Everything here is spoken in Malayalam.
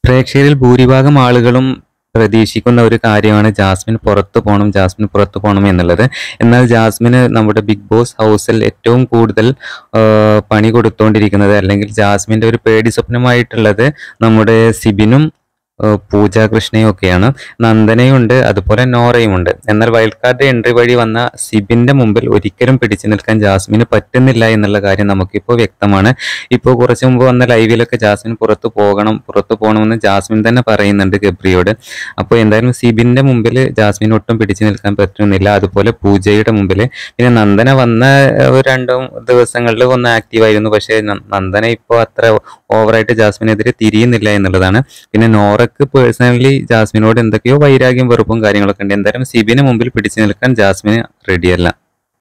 പ്രേക്ഷകരിൽ ഭൂരിഭാഗം ആളുകളും പ്രതീക്ഷിക്കുന്ന ഒരു കാര്യമാണ് ജാസ്മിൻ പുറത്തു പോകണം ജാസ്മിൻ പുറത്തു പോകണം എന്നുള്ളത് എന്നാൽ ജാസ്മിന് നമ്മുടെ ബിഗ് ബോസ് ഹൗസിൽ ഏറ്റവും കൂടുതൽ ആ, പണി കൊടുത്തുകൊണ്ടിരിക്കുന്നത് അല്ലെങ്കിൽ ജാസ്മിന്റെ ഒരു പേടി സ്വപ്നമായിട്ടുള്ളത് നമ്മുടെ സിബിനും ആ, പൂജ കൃഷ്ണയും ഒക്കെയാണ് നന്ദനയും ഉണ്ട് അതുപോലെ നോറയും ഉണ്ട് എന്നാൽ വൈൽഡ് കാർഡ് എൻട്രി വഴി വന്ന സിബിന്റെ മുമ്പിൽ ഒരിക്കലും പിടിച്ചു നിൽക്കാൻ ജാസ്മിന് പറ്റുന്നില്ല എന്നുള്ള കാര്യം നമുക്കിപ്പോൾ വ്യക്തമാണ് ഇപ്പോൾ കുറച്ച് മുമ്പ് വന്ന ലൈവിലൊക്കെ ജാസ്മിൻ പുറത്തു പോകണം പുറത്തു പോകണമെന്ന് ജാസ്മിൻ തന്നെ പറയുന്നുണ്ട് ഗബ്രിയോട് അപ്പോൾ എന്തായാലും സിബിന്റെ മുമ്പിൽ ജാസ്മിൻ ഒട്ടും പിടിച്ചു നിൽക്കാൻ പറ്റുന്നില്ല അതുപോലെ പൂജയുടെ മുമ്പിൽ പിന്നെ നന്ദന വന്ന ഏഹ്, ഒരു രണ്ടും ദിവസങ്ങളിൽ ഒന്ന് ആക്റ്റീവ് ആയിരുന്നു പക്ഷേ ന- നന്ദന ഇപ്പോൾ അത്ര ഓവറായിട്ട് ജാസ്മിനെതിരെ തിരിയുന്നില്ല എന്നുള്ളതാണ് പിന്നെ നോറക്ക് പേഴ്സണലി ജാസ്മിനോട് എന്തൊക്കെയോ വൈരാഗ്യം വെറുപ്പും കാര്യങ്ങളൊക്കെ ഉണ്ട് എന്തായാലും സിബിന് മുമ്പിൽ പിടിച്ചു നിൽക്കാൻ ജാസ്മിന് റെഡിയല്ല